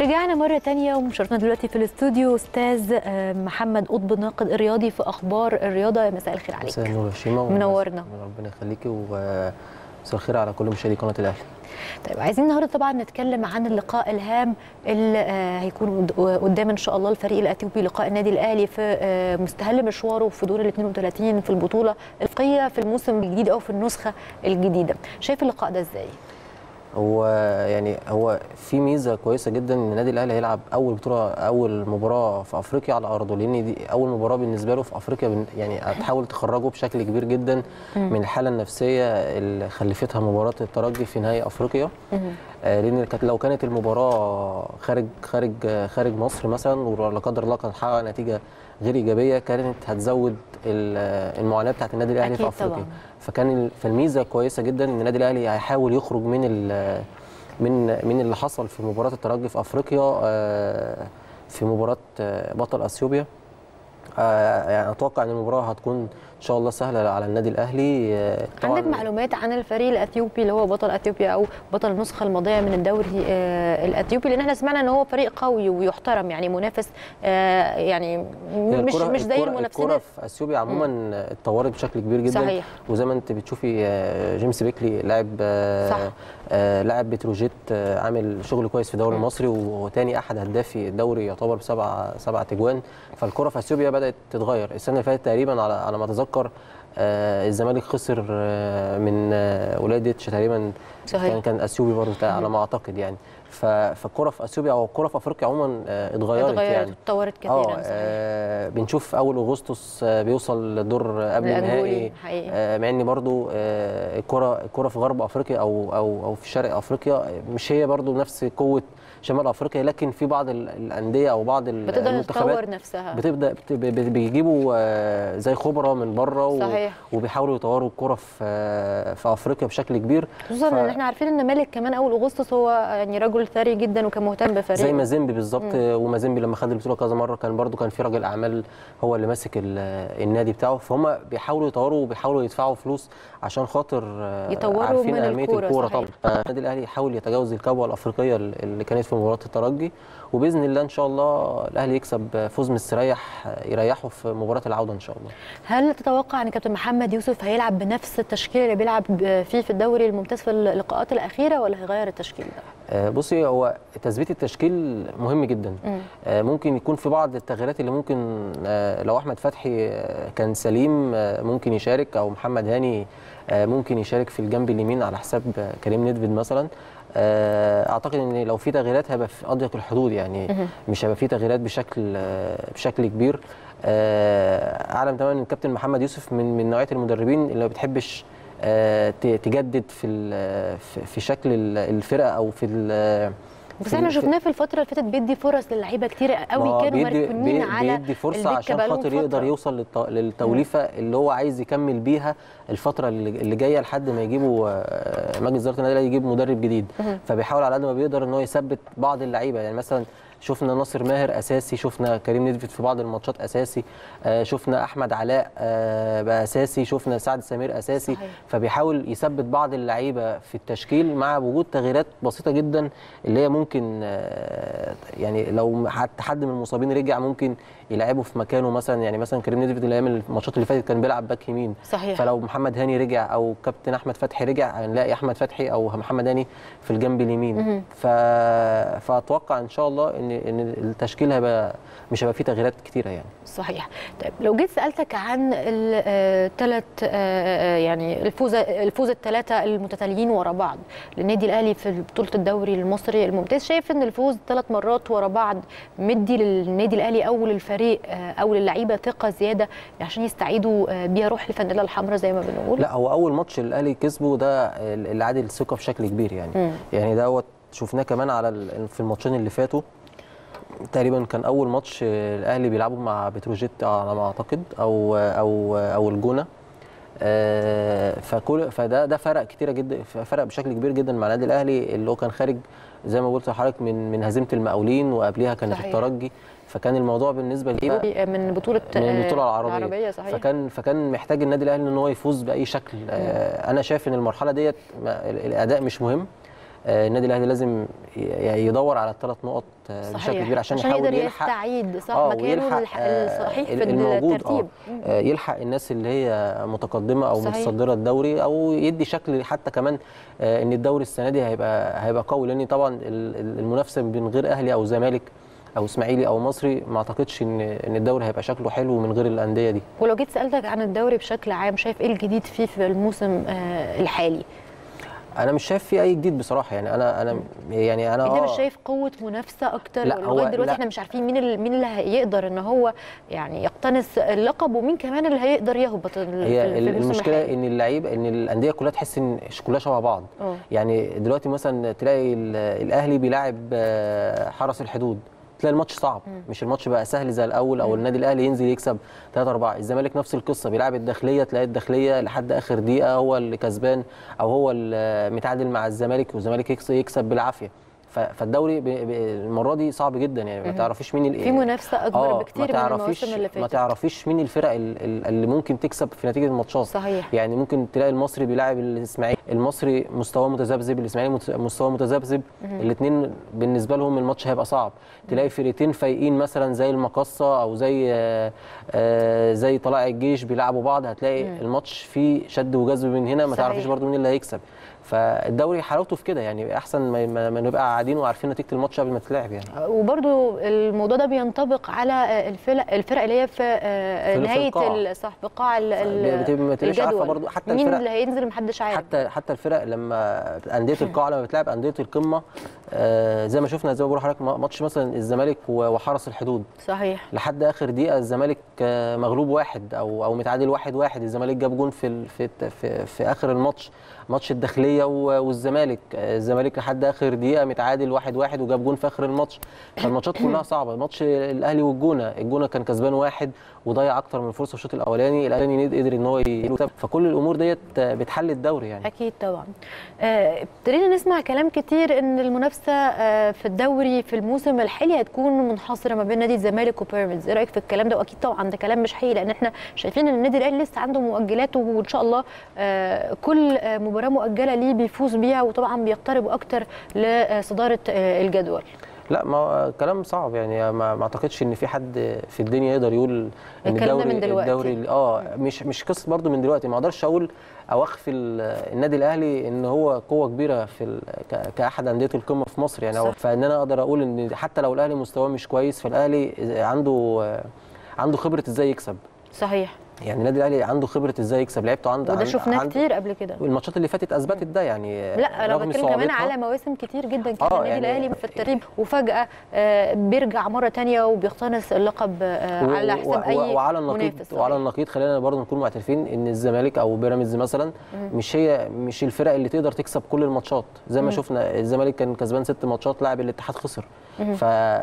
رجعنا مرة تانية ومشرفنا دلوقتي في الاستوديو أستاذ آه، محمد قطب الناقد الرياضي في أخبار الرياضة مساء الخير عليك مساء النور يا شيماء منورنا. ربنا يخليكي ومساء الخير على كل مشاهدي قناه الاهلي طيب عايزين النهارده طبعا نتكلم عن اللقاء الهام اللي آه، هيكون قد- قدام ان شاء الله الفريق الاثيوبي لقاء النادي الاهلي في آه، مستهل مشواره في دور ال 32 في البطوله الافريقيه في الموسم الجديد او في النسخه الجديده شايف اللقاء ده ازاي هو يعني هو في ميزه كويسه جدا ان النادي الاهلي هيلعب اول بطوله اول مباراه في افريقيا على ارضه لان دي اول مباراه بالنسبه له في افريقيا بن- يعني هتحاول تخرجه بشكل كبير جدا من الحاله النفسيه اللي خلفتها مباراه الترجي في نهائي افريقيا آه، لان كانت لو كانت المباراه خارج خارج آه، خارج مصر مثلا ولا قدر الله كانت حقق نتيجه غير ايجابيه كانت هتزود ال- آه، المعاناه بتاعت النادي الاهلي في أكيد افريقيا طبعاً. فكان ال- فالميزه كويسه جدا ان النادي الاهلي هيحاول يخرج من ال- من من اللي حصل في مباراه الترجي في افريقيا آه، في مباراه آه، بطل اثيوبيا آه، يعني اتوقع ان المباراه هتكون ان شاء الله سهله على النادي الاهلي آه، طبعاً عندك معلومات عن الفريق الاثيوبي اللي هو بطل اثيوبيا او بطل النسخه الماضيه من الدوري آه، الاثيوبي لان احنا سمعنا ان هو فريق قوي ويحترم يعني منافس آه، يعني هي مش الكرة- مش زي الكرة- المنافسين الكرة في اثيوبيا عموما اتطورت بشكل كبير جدا صحيح. وزي ما انت بتشوفي آه، جيمس بيكلي لاعب آه، صح. آه، لاعب بتروجيت آه، عامل شغل كويس في الدوري المصري وهو تاني احد هدافي الدوري يعتبر بسبع سبع تجوان فالكرة في اثيوبيا بدات تتغير السنه اللي فاتت تقريبا على على ما اتذكر آه، الزمالك خسر آه، من آه، ولادتش تقريبا صحيح. كان كان اثيوبي برضه على ما اعتقد يعني ف- فالكرة في اثيوبيا او الكرة في افريقيا عموما آه، اتغيرت, اتغيرت يعني اتطورت كثيرا اه صحيح. آه، بنشوف اول اغسطس آه، بيوصل للدور قبل الأنجولي، النهائي حقيقي. آه، مع ان برضو آه، الكره الكره في غرب افريقيا او او او في شرق افريقيا مش هي برضو نفس قوه شمال افريقيا لكن في بعض ال- الانديه او بعض ال- بتقدر المنتخبات تطور نفسها بتبدا بت- ب- ب- بيجيبوا آه، زي خبره من بره و- صحيح. وبيحاولوا يطوروا الكره في آه، في افريقيا بشكل كبير خصوصا ف- ان احنا عارفين ان مالك كمان اول اغسطس هو يعني رجل ثري جدا وكان مهتم بفريقه زي مازيمبي بالظبط ومازيمبي لما خد البطوله كذا مره كان برضو كان في راجل اعمال هو اللي ماسك ال- النادي بتاعه فهم بيحاولوا يطوروا وبيحاولوا يدفعوا فلوس عشان خاطر آه، يطوروا عارفين من اهميه الكورة، الكوره صحيح. طبعا النادي الاهلي يحاول يتجاوز الكبوه الافريقيه اللي كانت في مباراه الترجي وباذن الله ان شاء الله الاهلي يكسب فوز مستريح يريحه في مباراه العوده ان شاء الله هل تتوقع ان كابتن محمد يوسف هيلعب بنفس التشكيل اللي بيلعب فيه في الدوري الممتاز في اللقاءات الاخيره ولا هيغير التشكيل ده؟ آه، بصي هو تثبيت التشكيل مهم جدا مم. آه، ممكن يكون في بعض التغييرات اللي ممكن آه، لو احمد فتحي آه، كان سليم آه، ممكن يشارك او محمد هاني آه، ممكن يشارك في الجنب اليمين على حساب آه، كريم ندفد مثلا آه، اعتقد ان لو في تغييرات هيبقى في اضيق الحدود يعني مش هيبقى في تغييرات بشكل آه، بشكل كبير آه، اعلم تماما ان الكابتن محمد يوسف من من نوعيه المدربين اللي ما بتحبش آه، ت- تجدد في ال- في- في شكل ال- الفرقه او في ال- بس في احنا ال- شفناه في الفتره اللي فاتت بيدي فرص للعيبه كتير ما قوي هو كانوا بيدي- مركونين بي- على بيدي فرصه الدكة عشان بقالهم خاطر يقدر فترة. يوصل للت- للتوليفه اللي هو عايز يكمل بيها الفتره اللي اللي جايه لحد ما يجيبوا آه، مجلس اداره النادي الأهلي يجيب مدرب جديد فبيحاول على قد ما بيقدر ان هو يثبت بعض اللعيبه يعني مثلا شفنا ناصر ماهر اساسي شفنا كريم ندفت في بعض الماتشات اساسي آه، شفنا احمد علاء آه، بقى اساسي شفنا سعد سمير اساسي صحيح. فبيحاول يثبت بعض اللعيبه في التشكيل مع وجود تغييرات بسيطه جدا اللي هي ممكن آه، يعني لو حتى حد من المصابين رجع ممكن يلعبه في مكانه مثلا يعني مثلا كريم ندفت الايام الماتشات اللي فاتت كان بيلعب باك يمين صحيح. فلو محمد هاني رجع او كابتن احمد فتحي رجع هنلاقي احمد فتحي او محمد هاني في الجنب اليمين ف... فاتوقع ان شاء الله ان ان التشكيل هيبقى مش هيبقى فيه تغييرات كتيره يعني صحيح طيب لو جيت سالتك عن الثلاث يعني الفوز الفوز الثلاثه المتتاليين ورا بعض للنادي الاهلي في بطوله الدوري المصري الممتاز شايف ان الفوز ثلاث مرات ورا بعض مدي للنادي الاهلي او للفريق آه، او للعيبه ثقه زياده عشان يستعيدوا آه، بيها روح الفانيلا الحمراء زي ما بنقول لا هو اول ماتش الاهلي كسبه ده اللي عادل الثقه بشكل كبير يعني مم. يعني دوت شفناه كمان على ال- في الماتشين اللي فاتوا تقريبا كان اول ماتش الاهلي بيلعبوا مع بتروجيت على ما اعتقد او او او الجونه آه، فكل فده ده فرق كتيره جدا فرق بشكل كبير جدا مع النادي الاهلي اللي هو كان خارج زي ما قلت لحضرتك من من هزيمه المقاولين وقبلها كانت صحيح. الترجي فكان الموضوع بالنسبه ليه من بطوله من البطوله آه، العربيه, العربيه صحيح فكان فكان محتاج النادي الاهلي ان هو يفوز باي شكل آه، انا شايف ان المرحله ديت ما- الاداء مش مهم آه، النادي الاهلي لازم ي- يدور على الثلاث نقط آه، بشكل صحيح عشان عشان يحاول يقدر يلحق يستعيد صح آه، مكانه ويلحق، الح- آه، الصحيح ال- في الموجود، الترتيب آه. آه، يلحق الناس اللي هي متقدمه او صحيح. متصدره الدوري او يدي شكل حتى كمان آه، ان الدوري السنه دي هيبقى هيبقى قوي لان طبعا ال- ال- المنافسه بين غير اهلي او زمالك او اسماعيلي او مصري ما اعتقدش ان ان الدوري هيبقى شكله حلو من غير الانديه دي ولو جيت سالتك عن الدوري بشكل عام شايف ايه الجديد فيه في الموسم آه، الحالي انا مش شايف فيه اي جديد بصراحه يعني انا انا يعني انا انت آه، مش شايف قوه منافسه اكتر لا، ولا هو- لغايه دلوقتي لا. احنا مش عارفين مين ال- مين اللي هيقدر ان هو يعني يقتنص اللقب ومين كمان اللي هيقدر يهبط ال- في هي في الموسم المشكله الحالي. ان اللعيبه ان الانديه كلها تحس ان كلها شبه بعض اه يعني دلوقتي مثلا تلاقي ال- الاهلي بيلاعب آه، حرس الحدود تلاقي الماتش صعب مش الماتش بقى سهل زي الاول او النادي الاهلي ينزل يكسب 3 4 الزمالك نفس القصه بيلعب الداخليه تلاقي الداخليه لحد اخر دقيقه هو اللي كسبان او هو اللي متعادل مع الزمالك والزمالك يكس- يكسب بالعافيه ف- فالدوري ب- ب- المره دي صعب جدا يعني ما تعرفيش مين ال- في منافسه اكبر آه، بكتير ما من تعرفيش المواسم اللي ما فاتت تعرفيش مين الفرق ال- ال- اللي ممكن تكسب في نتيجه الماتشات صحيح يعني ممكن تلاقي المصري بيلاعب الاسماعيلي المصري مستواه متذبذب الاسماعيلي مت- مستواه متذبذب الاثنين بالنسبه لهم الماتش هيبقى صعب تلاقي فرقتين فايقين مثلا زي المقصه او زي آه، آه، زي طلائع الجيش بيلعبوا بعض هتلاقي الماتش فيه شد وجذب من هنا ما صحيح. تعرفيش برضو مين اللي هيكسب فالدوري حلاوته في كده يعني احسن ما, ما, ما نبقى قاعدين وعارفين نتيجه الماتش قبل ما تتلعب يعني وبرضو الموضوع ده بينطبق على الفرق الفرق اللي هي في آه، في- في نهايه القاع. ال- صح في قاع ال- ال- بت- ما تبقاش عارفه الجدول. برضو حتى مين الفرق اللي هينزل محدش عارف حتى حتى الفرق لما انديه القاع لما بتلعب انديه القمه آه زي ما شفنا زي ما بقول لحضرتك ماتش مثلا الزمالك و- وحرس الحدود صحيح لحد اخر دقيقه الزمالك آه، مغلوب واحد او او متعادل واحد واحد الزمالك جاب جون في ال- في في, في اخر الماتش ماتش الداخليه و- والزمالك آه، الزمالك لحد اخر دقيقه متعادل واحد واحد وجاب جون في اخر الماتش فالماتشات كلها صعبه ماتش الاهلي والجونه الجونه كان كسبان واحد وضيع اكتر من فرصه في الشوط الاولاني الاهلي قدر ان هو يكسب فكل الامور ديت آه، بتحل الدوري يعني اكيد طبعا آه، ابتدينا نسمع كلام كتير ان المنافسه آه، في الدوري في الموسم الحالي هتكون منحصره ما بين نادي الزمالك وبيراميدز ايه رايك في الكلام ده واكيد طبعا ده كلام مش حقيقي لان احنا شايفين ان النادي الاهلي لسه عنده مؤجلاته وان شاء الله آه، كل آه، مباراه مؤجله ليه بيفوز بيها وطبعا بيقترب اكتر لصداره آه، الجدول لا ما هو كلام صعب يعني ما, ما اعتقدش ان في حد في الدنيا يقدر يقول ان الكلام ده الدوري من دلوقتي. الدوري اه مش مش قصه برضو من دلوقتي ما اقدرش اقول او اخفي ال- النادي الاهلي ان هو قوه كبيره في ال- ك- كاحد انديه القمه في مصر يعني هو صح. فان انا اقدر اقول ان حتى لو الاهلي مستواه مش كويس فالاهلي عنده عنده خبره ازاي يكسب صحيح يعني النادي الاهلي عنده خبره ازاي يكسب لعبته عنده وده عند- شفناه عند- كتير قبل كده الماتشات اللي فاتت اثبتت ده يعني لا انا رغم بتكلم كمان صعوبتها. على مواسم كتير جدا كان آه، النادي يعني- الاهلي في الترتيب وفجاه آه، بيرجع مره تانية وبيقتنص اللقب آه، و- على و- حساب و- اي وعلى النقيض منافس وعلى صحيح. النقيض خلينا برضه نكون معترفين ان الزمالك او بيراميدز مثلا مش هي مش الفرق اللي تقدر تكسب كل الماتشات زي ما شفنا الزمالك كان كسبان ست ماتشات لاعب الاتحاد خسر ف...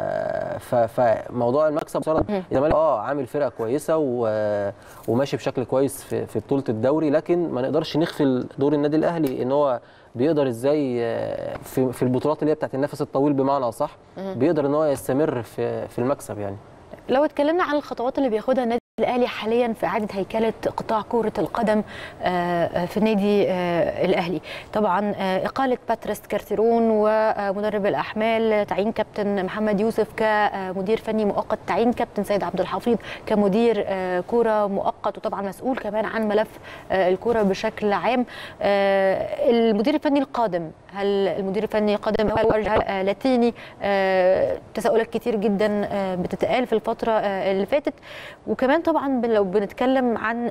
ف... فموضوع المكسب صار الزمالك اه عامل فرقه كويسه و... وماشي بشكل كويس في... في بطوله الدوري لكن ما نقدرش نغفل دور النادي الاهلي ان هو بيقدر ازاي آه، في في البطولات اللي هي بتاعت النفس الطويل بمعنى اصح بيقدر ان هو يستمر في في المكسب يعني لو اتكلمنا عن الخطوات اللي بياخدها النادي الاهلي حاليا في اعاده هيكله قطاع كره القدم آه، آه، في النادي آه، الاهلي طبعا آه، اقاله باتريس كارتيرون ومدرب الاحمال تعيين كابتن محمد يوسف كمدير فني مؤقت تعيين كابتن سيد عبد الحفيظ كمدير آه، كره مؤقت وطبعا مسؤول كمان عن ملف آه، الكره بشكل عام آه، المدير الفني القادم هل المدير الفني القادم هو رجال آه، لاتيني آه، تساؤلات كتير جدا آه، بتتقال في الفتره آه، اللي فاتت وكمان طبعا بن- لو بنتكلم عن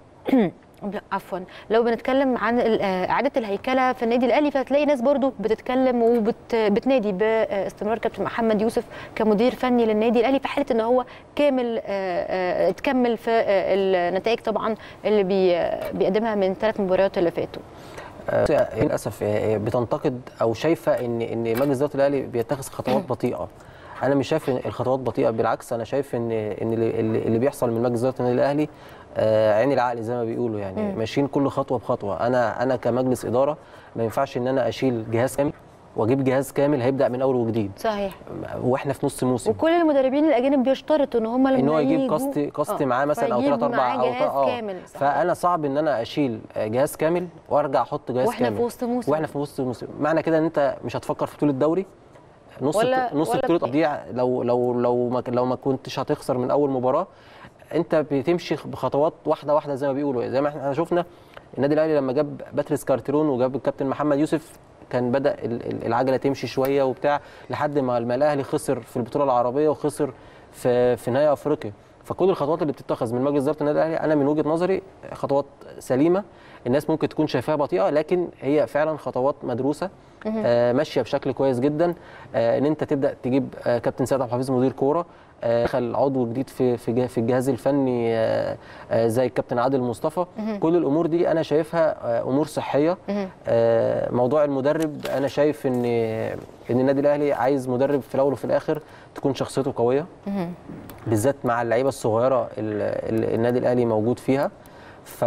لا، عفوا لو بنتكلم عن ال- آه، اعاده الهيكله في النادي الاهلي فهتلاقي ناس برضو بتتكلم وبتنادي باستمرار كابتن محمد يوسف كمدير فني للنادي الاهلي في حاله ان هو كامل آه، آه، تكمل في آه، النتائج طبعا اللي بي- آه، بيقدمها من ثلاث مباريات اللي فاتوا آه، للاسف آه، بتنتقد او شايفه ان ان مجلس اداره الاهلي بيتخذ خطوات بطيئه انا مش شايف ان الخطوات بطيئه بالعكس انا شايف ان ان اللي, اللي اللي بيحصل من مجلس اداره النادي الاهلي آه، عين العقل زي ما بيقولوا يعني مم. ماشيين كل خطوه بخطوه انا انا كمجلس اداره ما ينفعش ان انا اشيل جهاز كامل واجيب جهاز كامل هيبدا من اول وجديد صحيح واحنا في نص موسم وكل المدربين الاجانب بيشترطوا ان هم لما ان هو يجيب يجوا- قسط قسط آه، معاه مثلا او فيجيب 3 4 معاه او جهاز اه كامل صحيح. فانا صعب ان انا اشيل جهاز كامل وارجع احط جهاز واحنا كامل في وسط موسم واحنا في وسط موسم معنى كده ان انت مش هتفكر في بطوله دوري نص ولا- الط- نص ولا البطوله بتاع. تضيع لو لو لو ما لو ما كنتش هتخسر من اول مباراه انت بتمشي بخطوات واحده واحده زي ما بيقولوا زي ما احنا شفنا النادي الاهلي لما جاب باتريس كارتيرون وجاب الكابتن محمد يوسف كان بدا ال- ال- العجله تمشي شويه وبتاع لحد ما ما الاهلي خسر في البطوله العربيه وخسر في في نهائي افريقيا فكل الخطوات اللي بتتخذ من مجلس اداره النادي الاهلي انا من وجهه نظري خطوات سليمه الناس ممكن تكون شايفاها بطيئه لكن هي فعلا خطوات مدروسه آه ماشيه بشكل كويس جدا آه ان انت تبدا تجيب آه كابتن سيد عبد الحفيظ مدير كوره آه، دخل عضو جديد في في جه- في الجهاز الفني آه، آه، زي الكابتن عادل مصطفى كل الامور دي انا شايفها آه، امور صحيه آه، موضوع المدرب انا شايف ان ان النادي الاهلي عايز مدرب في الاول وفي الاخر تكون شخصيته قويه بالذات مع اللعيبه الصغيره اللي النادي الاهلي موجود فيها ف...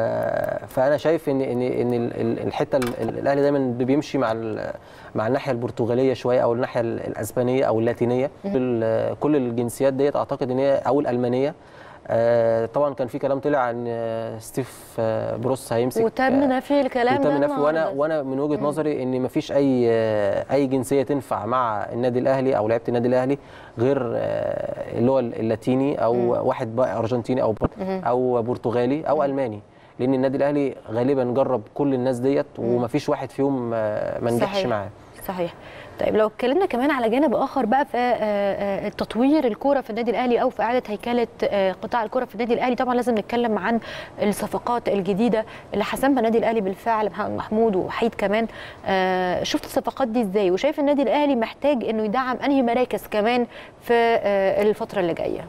فانا شايف ان ان ان ال- ال- الحته ال- ال- الاهلي دايما بيمشي مع ال... مع الناحيه البرتغاليه شويه او الناحيه ال- الاسبانيه او اللاتينيه كل كل الجنسيات ديت اعتقد ان هي او الالمانيه آه، طبعا كان في كلام طلع ان آه، ستيف آه، بروس هيمسك وتم آه، نفي الكلام ده وتم نفي وانا النهاردة. وانا من وجهه نظري ان مفيش اي اي جنسيه تنفع مع النادي الاهلي او لعيبه النادي الاهلي غير آه، اللي هو اللاتيني او واحد بقى ارجنتيني او او برتغالي او الماني لان النادي الاهلي غالبا جرب كل الناس ديت ومفيش واحد فيهم آه، ما نجحش صحيح. معاه صحيح طيب لو اتكلمنا كمان على جانب اخر بقى في آه، آه، تطوير الكوره في النادي الاهلي او في اعاده هيكله آه، قطاع الكوره في النادي الاهلي طبعا لازم نتكلم عن الصفقات الجديده اللي حسمها النادي الاهلي بالفعل محمد محمود ووحيد كمان آه، شفت الصفقات دي ازاي وشايف النادي الاهلي محتاج انه يدعم انهي مراكز كمان في آه، الفتره اللي جايه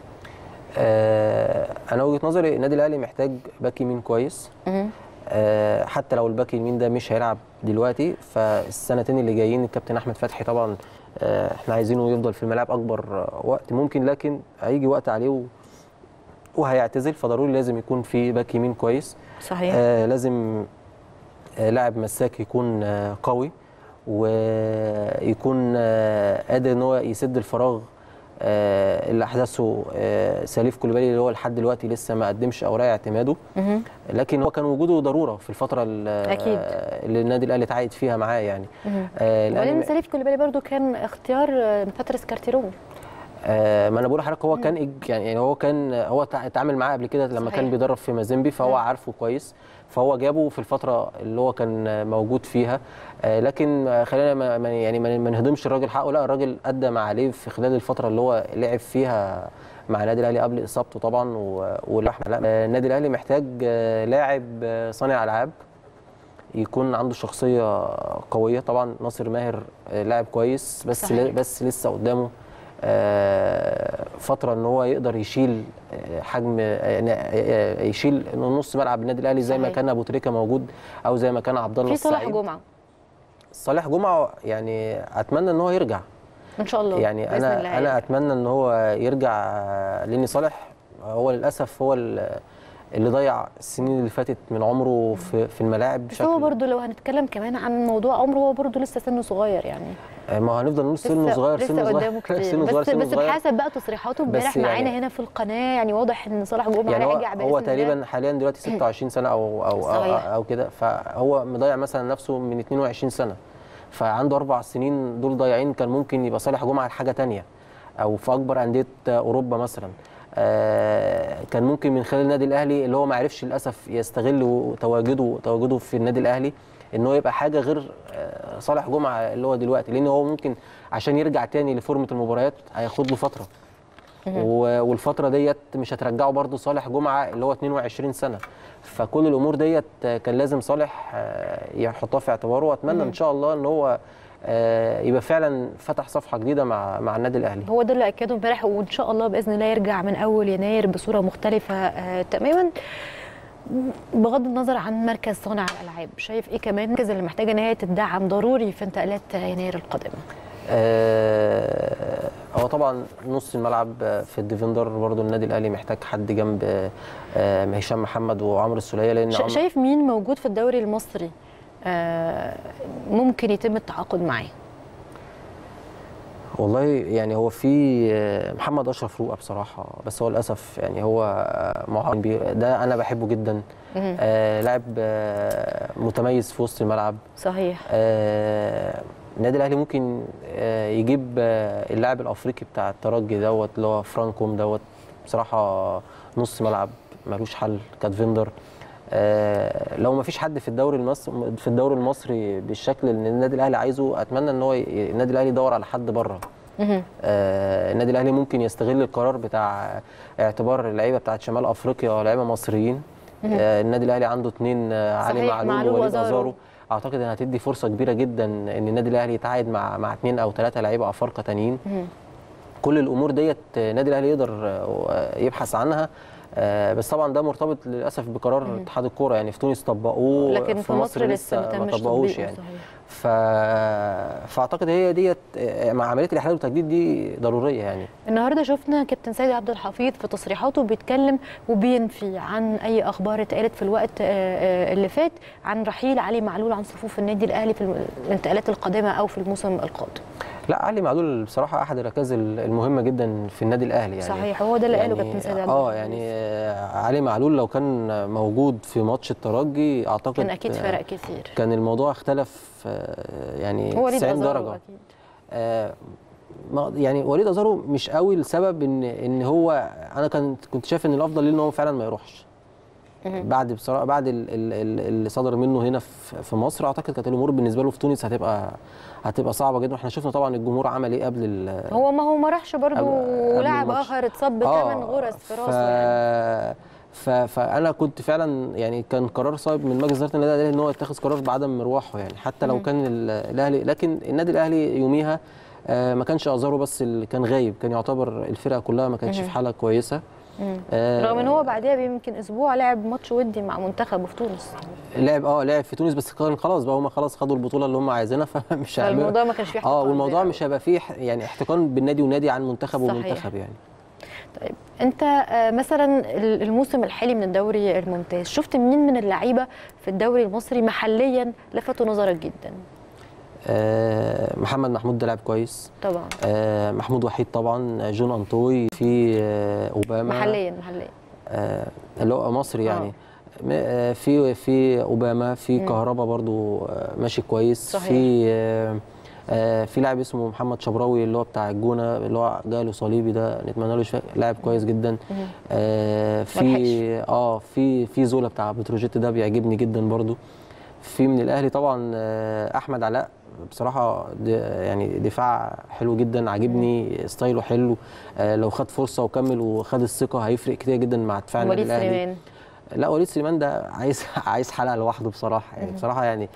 آه، انا وجهه نظري النادي الاهلي محتاج باك يمين كويس مهم. آه، حتى لو الباك اليمين ده مش هيلعب دلوقتي فالسنتين اللي جايين الكابتن احمد فتحي طبعا آه، احنا عايزينه يفضل في الملاعب اكبر آه، وقت ممكن لكن هيجي وقت عليه و- وهيعتزل فضروري لازم يكون في باك يمين كويس صحيح آه لازم آه لاعب مساك يكون آه قوي ويكون آه قادر ان هو يسد الفراغ آه اللي احدثه آه سليف كوليبالي اللي هو لحد دلوقتي لسه ما قدمش اوراق اعتماده مهم. لكن هو كان وجوده ضروره في الفتره ال- أكيد. اللي النادي الاهلي اتعاقد فيها معاه يعني مهم. آه وبعدين الأهلي- سليف كوليبالي برضو كان اختيار آه، باتريس كارتيرون آه ما انا بقول لحضرتك هو كان إج- يعني هو كان هو تع- اتعامل معاه قبل كده لما صحيح. كان بيدرب في مازيمبي فهو مم. عارفه كويس فهو جابه في الفتره اللي هو كان موجود فيها آه لكن آه، خلينا ما ما- يعني ما ما نهضمش الراجل حقه لا الراجل ادى ما عليه في خلال الفتره اللي هو لعب فيها مع النادي الاهلي قبل اصابته طبعا و- واللحمه لا آه، النادي الاهلي محتاج آه، لاعب آه، صانع العاب يكون عنده شخصيه قويه طبعا ناصر ماهر آه، لاعب كويس بس صحيح. بس لسه قدامه آه، فتره ان هو يقدر يشيل آه، حجم آه، يعني، آه، يشيل نص ملعب النادي الاهلي زي ما صحيح. كان ابو تريكه موجود او زي ما كان عبد الله في صلاح السعيد جمعه صالح جمعه يعني اتمنى ان هو يرجع ان شاء الله يعني بإذن الله انا انا اتمنى ان هو يرجع آه، لان صالح هو للاسف هو ال- اللي ضيع السنين اللي فاتت من عمره في في الملاعب بس هو برضو لو هنتكلم كمان عن موضوع عمره هو برضو لسه سنه صغير يعني آه، ما هنفضل نقول سنه لسه- صغير لسه سنه صغير قدامه كتير سنه صغير بس سنه بس صغير بحسب بقى تصريحاته بس امبارح يعني- معانا هنا في القناه يعني واضح ان صلاح جمعه يعني هو, راجع بإذن هو الله. تقريبا حاليا دلوقتي 26 سنه او او او, صحيح. أو كده فهو مضيع مثلا نفسه من 22 سنه فعنده اربع سنين دول ضايعين كان ممكن يبقى صالح جمعه لحاجه تانية او في اكبر انديه اوروبا مثلا آه، كان ممكن من خلال النادي الاهلي اللي هو ما عرفش للاسف يستغل تواجده تواجده في النادي الاهلي ان هو يبقى حاجه غير آه، صالح جمعه اللي هو دلوقتي لان هو ممكن عشان يرجع تاني لفورمه المباريات هياخد له فتره و- والفتره ديت مش هترجعه برضه صالح جمعه اللي هو 22 سنه فكل الامور ديت كان لازم صالح آه، يحطها في اعتباره واتمنى ان شاء الله ان هو آه، يبقى فعلا فتح صفحه جديده مع مع النادي الاهلي هو ده اللي اكده امبارح وان شاء الله باذن الله يرجع من اول يناير بصوره مختلفه آه تماما بغض النظر عن مركز صانع الالعاب شايف ايه كمان المركز اللي محتاجه ان هي تدعم ضروري في انتقالات يناير القادمه آه، هو طبعا نص الملعب آه، في الديفندر برضو النادي الاهلي محتاج حد جنب آه، هشام محمد وعمرو السوليه لان شا- عمرو- شايف مين موجود في الدوري المصري آه، ممكن يتم التعاقد معاه والله يعني هو في آه، محمد اشرف رؤى بصراحه بس هو للاسف يعني هو آه، معاون بي ده انا بحبه جدا مهم. آه لاعب آه متميز في وسط الملعب صحيح آه النادي الاهلي ممكن آه يجيب آه اللاعب الافريقي بتاع الترجي دوت اللي هو فرانكوم دوت بصراحه نص ملعب ملوش حل كاتفيندر آه لو ما فيش حد في الدوري المصري في الدوري المصري بالشكل اللي النادي الاهلي عايزه اتمنى ان هو ي- النادي الاهلي يدور على حد بره مهم. آه النادي الاهلي ممكن يستغل القرار بتاع اعتبار اللعيبه بتاعت شمال افريقيا لعيبه مصريين آه النادي الاهلي عنده اثنين آه علي صحيح، معلول معلول ووليد وأزارو. ازارو اعتقد انها هتدي فرصه كبيره جدا ان النادي الاهلي يتعاقد مع مع اثنين او ثلاثه لعيبه افارقه تانيين مهم. كل الامور ديت النادي الاهلي يقدر آه، يبحث عنها آه، بس طبعا ده مرتبط للاسف بقرار اتحاد الكوره يعني في تونس طبقوه لكن في مصر لسه ما تمش طبقوش تطبيقه، يعني صحيح. ف... فاعتقد هي ديت آه، مع عمليه الاحلال والتجديد دي ضروريه يعني النهارده شفنا كابتن سيد عبد الحفيظ في تصريحاته بيتكلم وبينفي عن اي اخبار اتقالت في الوقت آه، آه، اللي فات عن رحيل علي معلول عن صفوف النادي الاهلي في الانتقالات القادمه او في الموسم القادم لا علي معلول بصراحه احد الركائز المهمه جدا في النادي الاهلي يعني صحيح هو ده اللي قاله يعني كابتن سيد عبد اه الحفيظ. يعني آه، علي معلول لو كان موجود في ماتش الترجي اعتقد كان اكيد آه، فرق كتير كان الموضوع اختلف آه، يعني هو وليد 90 أزارو درجه أكيد. آه، ما- يعني وليد ازارو مش قوي لسبب ان ان هو انا كنت كنت شايف ان الافضل ليه ان هو فعلا ما يروحش مهم. بعد بصراحه بعد ال- ال- ال- اللي صدر منه هنا في في مصر اعتقد كانت الامور بالنسبه له في تونس هتبقى هتبقى صعبه جدا واحنا شفنا طبعا الجمهور عمل ايه قبل ال- هو ما هو ما راحش برضه قبل- قبل ولاعب الماتش. اخر اتصاب بثمان غرز في ف... راسه يعني ف... فانا كنت فعلا يعني كان قرار صائب من مجلس اداره النادي الاهلي ان هو يتخذ قرار بعدم مروحه يعني حتى لو مم. كان ال- الاهلي لكن النادي الاهلي يوميها آه، ما كانش ازارو بس اللي كان غايب كان يعتبر الفرقه كلها ما كانتش مم. في حاله كويسه مم. آه، رغم ان هو بعدها بيمكن اسبوع لعب ماتش ودي مع منتخبه في تونس لعب اه لعب في تونس بس كان خلاص بقى هم خلاص خدوا البطوله اللي هم عايزينها فمش هيعملوا- فالموضوع ما كانش فيه اه احتقان والموضوع زي مش هيبقى فيه ح- يعني احتقان بالنادي ونادي عن منتخب صحيح. ومنتخب يعني طيب انت آه، مثلا ال- الموسم الحالي من الدوري الممتاز شفت مين من اللعيبه في الدوري المصري محليا لفتوا نظرك جدا آه، محمد محمود ده لاعب كويس طبعا آه، محمود وحيد طبعا جون انطوي في آه، اوباما محليا محليا آه، اللي هو مصري يعني م- آه، في في اوباما في مم. كهربا برضو آه، ماشي كويس صحيح. في آه، آه، في لاعب اسمه محمد شبراوي اللي هو بتاع الجونه اللي هو جاله صليبي ده نتمنى له شفاء لاعب كويس جدا مهم. آه، في ملحقش. اه في في زولا بتاع بتروجيت ده بيعجبني جدا برضو في من الاهلي طبعا آه، احمد علاء بصراحه د- يعني دفاع حلو جدا عاجبني ستايله حلو آه، لو خد فرصه وكمل وخد الثقه هيفرق كتير جدا مع دفاع النادي وليد الاهلي سليمان لا وليد سليمان ده عايز عايز حلقه لوحده بصراحه يعني بصراحه يعني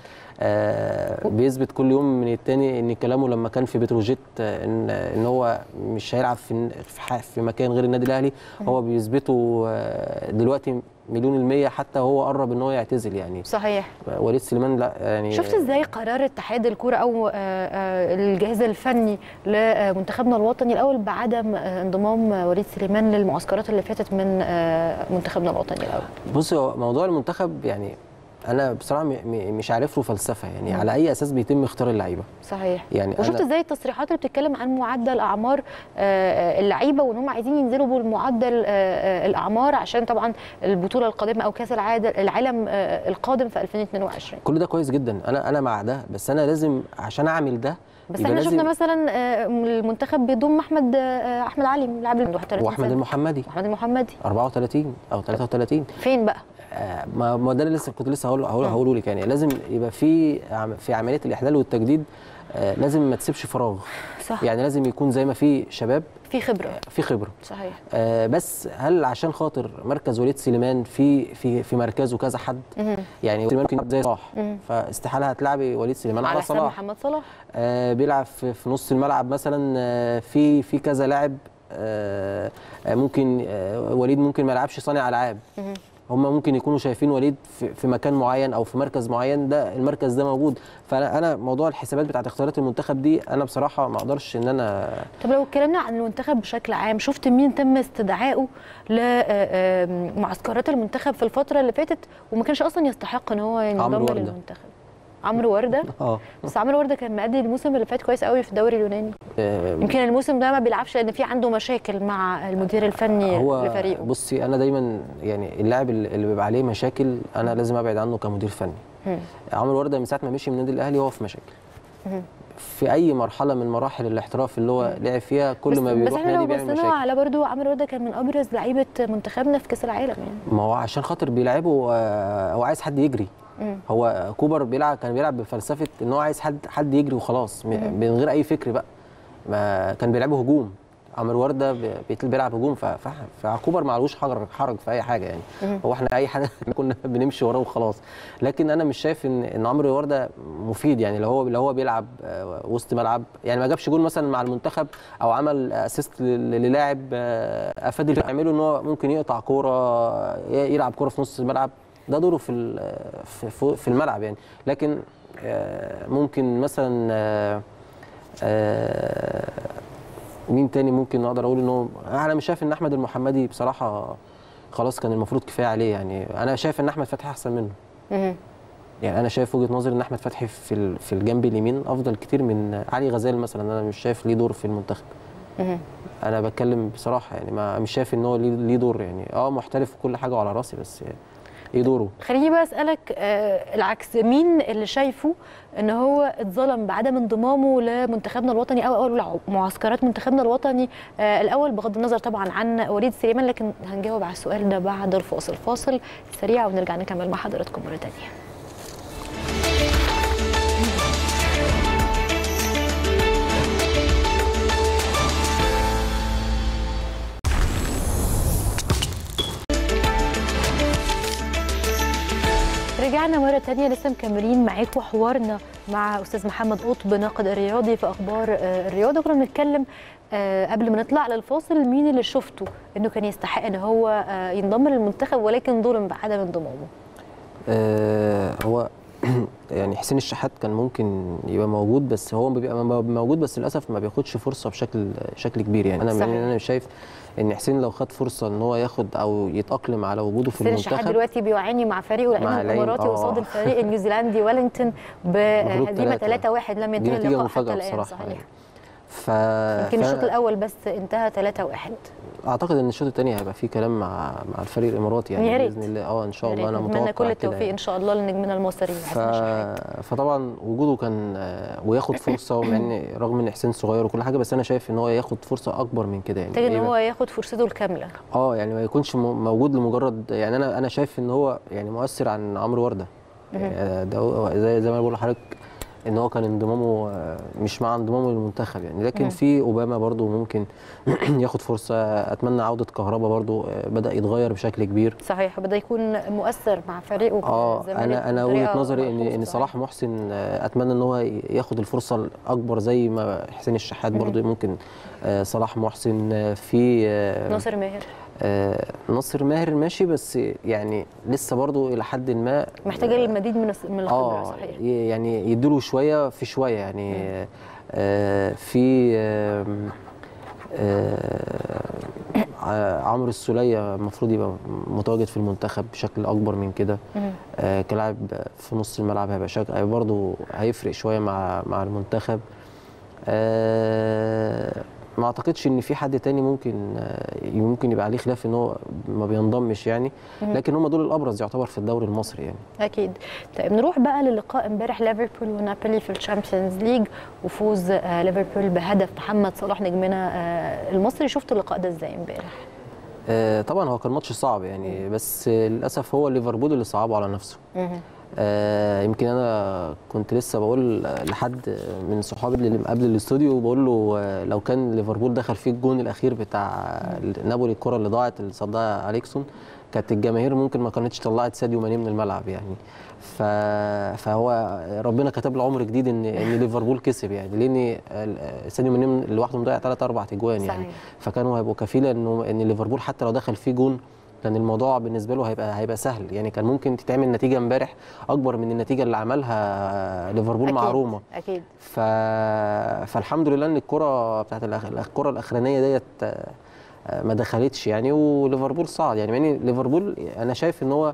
آه بيثبت كل يوم من التاني ان كلامه لما كان في بتروجيت آه، ان ان هو مش هيلعب في في ح- في مكان غير النادي الاهلي هو بيثبته آه، دلوقتي مليون المية حتى هو قرب ان هو يعتزل يعني صحيح وليد سليمان لا يعني شفت ازاي قرار اتحاد الكوره او آه، آه، الجهاز الفني لمنتخبنا الوطني الاول بعدم آه، انضمام آه، وليد سليمان للمعسكرات اللي فاتت من آه، منتخبنا الوطني الاول بص هو موضوع المنتخب يعني انا بصراحه م- م- مش عارف له فلسفه يعني مم. على اي اساس بيتم اختيار اللعيبه صحيح يعني وشفت أنا- ازاي التصريحات اللي بتتكلم عن معدل اعمار آه، اللعيبه وان هم عايزين ينزلوا بالمعدل آه، آه، الاعمار عشان طبعا البطوله القادمه او كاس العاد- العالم آه، القادم في 2022 كل ده كويس جدا انا انا مع ده بس انا لازم عشان اعمل ده بس يبقى احنا لازم- شفنا مثلا آه، المنتخب بيضم احمد آه، احمد علي لاعب ال 31 واحمد سنة. المحمدي احمد المحمدي 34 او 33 فين بقى آه، ما ما ده اللي لسه كنت لسه هقول هقول مم. هقوله لك يعني لازم يبقى في عم- في عمليه الاحلال والتجديد آه، لازم ما تسيبش فراغ صح يعني لازم يكون زي ما في شباب في خبره في خبره صحيح آه، بس هل عشان خاطر مركز وليد سليمان في في في مركزه كذا حد مهم. يعني وليد سليمان ممكن يلعب زي صلاح مم. فاستحاله هتلعبي وليد سليمان على على حساب صلاح محمد صلاح آه، بيلعب في في نص الملعب مثلا آه، في في كذا لاعب آه، آه، ممكن آه، وليد ممكن ما يلعبش صانع العاب مهم. هم ممكن يكونوا شايفين وليد في, في مكان معين او في مركز معين ده المركز ده موجود فانا انا موضوع الحسابات بتاعت اختيارات المنتخب دي انا بصراحه ما اقدرش ان انا طب لو اتكلمنا عن المنتخب بشكل عام شفت مين تم استدعائه لمعسكرات المنتخب في الفتره اللي فاتت وما كانش اصلا يستحق ان هو ينضم عمرو وردة. للمنتخب عمرو ورده اه بس عمرو ورده كان مأدي الموسم اللي فات كويس قوي في الدوري اليوناني آه، يمكن الموسم ده ما بيلعبش لان في عنده مشاكل مع المدير الفني هو لفريقه بصي انا دايما يعني اللاعب اللي اللي بيبقى عليه مشاكل انا لازم ابعد عنه كمدير فني مم. عمرو ورده من ساعه ما مشي من النادي الاهلي هو في مشاكل مم. في اي مرحله من مراحل الاحتراف اللي هو لعب فيها كل بس ما بس بيروح احنا نادي لو بيعمل بصينا مشاكل على برضو عمرو ورده كان من ابرز لعيبه منتخبنا في كاس العالم يعني ما هو عشان خاطر بيلعبه آه، هو عايز حد يجري مم. هو كوبر بيلعب كان بيلعب بفلسفه ان هو عايز حد حد يجري وخلاص م- من غير اي فكر بقى ما كان بيلعبه هجوم عمرو ورده بي- بيت- بيلعب هجوم ف- ف- فكوبر معلوش حرج حرج في اي حاجه يعني مم. هو احنا اي حاجه كنا بنمشي وراه وخلاص لكن انا مش شايف ان ان عمرو ورده مفيد يعني لو هو لو هو بيلعب آه، وسط ملعب يعني ما جابش جول مثلا مع المنتخب او عمل اسيست للاعب آه، افاد اللي يعمله ان هو ممكن يقطع كوره ي- يلعب كوره في نص الملعب ده دوره في ال- في- في في الملعب يعني لكن آه، ممكن مثلا آه، آه، مين تاني ممكن اقدر اقول ان هو انا مش شايف ان احمد المحمدي بصراحه خلاص كان المفروض كفايه عليه يعني انا شايف ان احمد فتحي احسن منه مم. يعني انا شايف وجهه نظري ان احمد فتحي في ال- في الجنب اليمين افضل كتير من علي غزال مثلا انا مش شايف ليه دور في المنتخب مم. انا بتكلم بصراحه يعني ما مش شايف ان هو ليه ليه دور يعني اه محترف وكل حاجه وعلى راسي بس ايه دوره خليني بقى اسالك آه العكس مين اللي شايفه ان هو اتظلم بعدم انضمامه لمنتخبنا الوطني او اول معسكرات منتخبنا الوطني آه الاول بغض النظر طبعا عن وليد سليمان لكن هنجاوب على السؤال ده بعد الفاصل فاصل سريع ونرجع نكمل مع حضراتكم مره ثانيه رجعنا مرة تانية لسه مكملين معاكم حوارنا مع أستاذ محمد قطب ناقد الرياضي في أخبار آه، الرياضة كنا بنتكلم آه، قبل ما نطلع للفاصل مين اللي شفته إنه كان يستحق إن هو آه، ينضم للمنتخب ولكن ظلم بعدم انضمامه آه هو يعني حسين الشحات كان ممكن يبقى موجود بس هو بيبقى موجود بس للاسف ما بياخدش فرصه بشكل شكل كبير يعني انا صحيح. انا مش شايف ان حسين لو خد فرصه ان هو ياخد او يتاقلم على وجوده في حسين الشحات المنتخب دلوقتي بيعاني مع فريقه مع العين العين، الاماراتي آه. قصاد الفريق النيوزيلندي ويلينغتون بهزيمه 3. 3-1 لم دي ينتهي نتيجه اللقاء حتى مفاجاه الان بصراحه صحيح يعني. ف يمكن ف- الشوط الاول بس انتهى 3-1 اعتقد ان الشوط الثاني هيبقى فيه كلام مع مع الفريق الاماراتي يعني يا ريت. باذن الله اه ان شاء يا الله ريت انا نتمنى متوقع كل كده التوفيق يعني. ان شاء الله لنجمنا المصري ف... حسين الشحات فطبعا وجوده كان آه، وياخد فرصه مع ان رغم ان حسين صغير وكل حاجه بس انا شايف ان هو ياخد فرصه اكبر من كده يعني محتاج ان إيه هو ياخد فرصته الكامله اه يعني ما يكونش م- موجود لمجرد يعني انا انا شايف ان هو يعني مؤثر عن عمرو ورده يعني ده هو- زي زي ما بقول لحضرتك ان هو كان انضمامه آه، مش مع انضمامه للمنتخب يعني لكن مم. في اوباما برضو ممكن ياخد فرصه اتمنى عوده كهربا برضو آه، بدا يتغير بشكل كبير صحيح بدا يكون مؤثر مع فريقه في اه الزمالك انا انا بطريقة وجهه نظري ان ملحوظة ان صحيح. صلاح محسن آه، اتمنى ان هو ياخد الفرصه الاكبر زي ما حسين الشحات مم. برضو ممكن آه، صلاح محسن آه، في آه، ناصر ماهر آه، ناصر ماهر ماشي بس يعني لسه برضو الى حد ما محتاجه المزيد من الس- من الخبره اه صحيح ي- يعني يديله شويه في شويه يعني آه في آم، آه ع- عمرو السوليه المفروض يبقى متواجد في المنتخب بشكل اكبر من كده مم. آه كلاعب في نص الملعب هيبقى شك... هيبقى برضه هيفرق شويه مع مع المنتخب آه ما اعتقدش ان في حد تاني ممكن آه ممكن يبقى عليه خلاف ان هو ما بينضمش يعني مم. لكن هم دول الابرز يعتبر في الدوري المصري يعني اكيد طيب نروح بقى للقاء امبارح ليفربول ونابولي في الشامبيونز ليج وفوز آه، ليفربول بهدف محمد صلاح نجمنا آه، المصري شفت اللقاء ده ازاي امبارح آه، طبعا هو كان ماتش صعب يعني بس آه، للاسف هو ليفربول اللي صعبه على نفسه مهم. آه، يمكن انا كنت لسه بقول لحد من صحابي اللي قبل الاستوديو بقول له آه، لو كان ليفربول دخل فيه الجون الاخير بتاع نابولي الكره اللي ضاعت اللي صدها اليكسون كانت الجماهير ممكن ما كانتش طلعت ساديو ماني من الملعب يعني ف... فهو ربنا كتب له عمر جديد ان ان ليفربول كسب يعني لان ال- ساديو ماني لوحده مضيع ثلاث اربع اجوان يعني صحيح. فكانوا هيبقوا كفيله انه ان ليفربول حتى لو دخل فيه جون كان الموضوع بالنسبه له هيبقى هيبقى سهل يعني كان ممكن تتعمل نتيجه امبارح اكبر من النتيجه اللي عملها ليفربول مع أكيد، روما اكيد ف... فالحمد لله ان الكره بتاعت الأخ... الكره الاخرانيه ديت آه، ما دخلتش يعني وليفربول صعد يعني يعني ليفربول انا شايف ان هو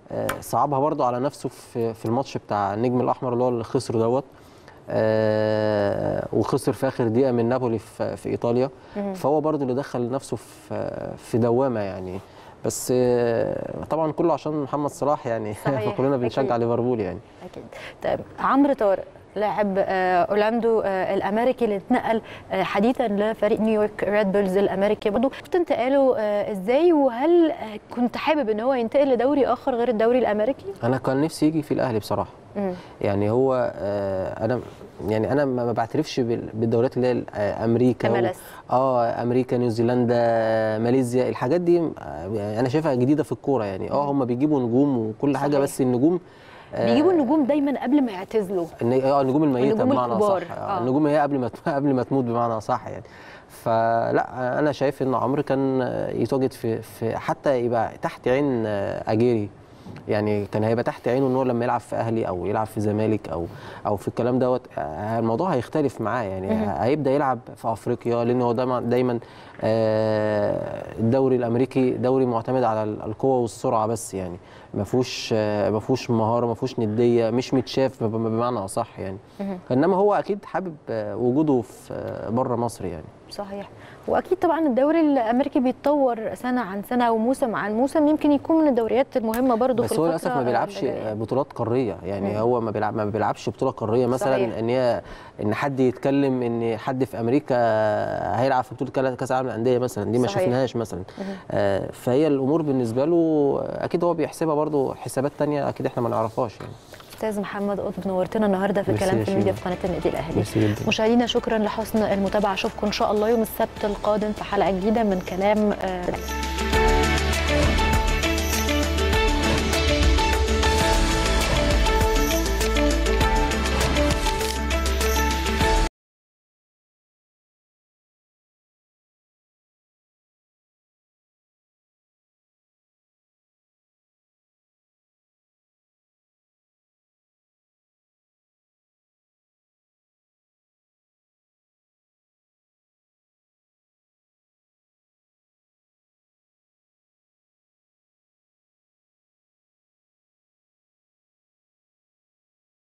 آه، صعبها برضو على نفسه في في الماتش بتاع النجم الاحمر اللي هو اللي خسره دوت آه، وخسر في اخر دقيقه من نابولي في, في ايطاليا فهو برضو اللي دخل نفسه في في دوامه يعني بس آه، طبعا كله عشان محمد صلاح يعني صحيح، فكلنا بنشجع أكيد. ليفربول يعني اكيد طيب عمرو طارق لاعب آه، اورلاندو آه، الامريكي اللي اتنقل آه، حديثا لفريق نيويورك ريد بولز الامريكي برضه كنت انتقاله آه، ازاي وهل آه، كنت حابب ان هو ينتقل لدوري اخر غير الدوري الامريكي؟ انا كان نفسي يجي في الاهلي بصراحه مم. يعني هو آه، انا يعني انا ما ما بعترفش بال- بالدوريات اللي هي آه، امريكا و- MLS. اه امريكا نيوزيلندا آه، ماليزيا الحاجات دي آه، يعني انا شايفها جديده في الكوره يعني اه هم بيجيبوا نجوم وكل حاجه صحيح. بس النجوم آه، بيجيبوا النجوم دايما قبل ما يعتزلوا الن- اه النجوم الميته النجوم بمعنى الكبار، صح آه. النجوم هي قبل ما قبل ما تموت بمعنى صح يعني فلا انا شايف ان عمرو كان يتواجد في, في حتى يبقى تحت عين اجيري يعني كان هيبقى تحت عينه ان هو لما يلعب في اهلي او يلعب في زمالك او او في الكلام دوت آه، الموضوع هيختلف معاه يعني هيبدا يلعب في افريقيا لان هو دايما دايما آه، الدوري الامريكي دوري معتمد على ال- القوه والسرعه بس يعني ما فيهوش آه، ما فيهوش مهاره ما فيهوش نديه مش متشاف ب- بمعنى اصح يعني انما هو اكيد حابب آه، وجوده في آه، بره مصر يعني صحيح واكيد طبعا الدوري الامريكي بيتطور سنه عن سنه وموسم عن موسم يمكن يكون من الدوريات المهمه برضه في بس هو للاسف الفترة ما بيلعبش اللي جاية. بطولات قاريه يعني مم. هو ما بيلعب ما بيلعبش بطوله قاريه مثلا صحيح. ان هي ان حد يتكلم ان حد في امريكا هيلعب في بطوله كلا- كاس العالم للانديه مثلا دي ما صحيح. شفناهاش مثلا آه فهي الامور بالنسبه له اكيد هو بيحسبها برضه حسابات تانية اكيد احنا ما نعرفهاش يعني استاذ محمد قطب نورتنا النهارده في ميرسي كلام يا في الميديا شيماء. في قناه النادي الاهلي ميرسي جدا مشاهدينا شكرا لحسن المتابعه اشوفكم ان شاء الله يوم السبت القادم في حلقه جديده من كلام آه